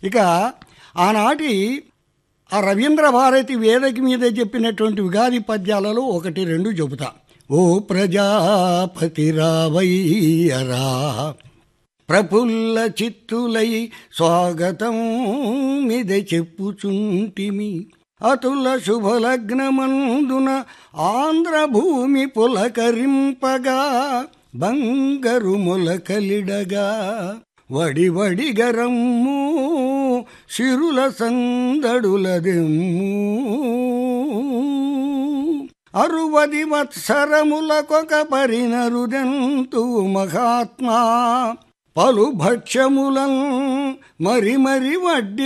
ఇక ఆనాటి ఆ రవీంద్ర భారతి వేదిక మీద చెప్పినటువంటి ఉగాది పద్యాలలో ఒకటి రెండు చెబుతా ఓ ప్రజాపతి రావయ్యరా ప్రఫుల్ల చిత్తులై స్వాగతం మీద చెప్పుచుంటిమి అతుల శుభలగ్నమందున ఆంధ్రభూమి పులకరింపగా బంగరు మొలకలిడగా వడి వడి గరమ్ము సిరుల సందడులదెమ్ము అరువది వత్సరములకొక పరినరుదెంతు మహాత్మా పలు భక్ష్యములం మరి మరి వడ్డి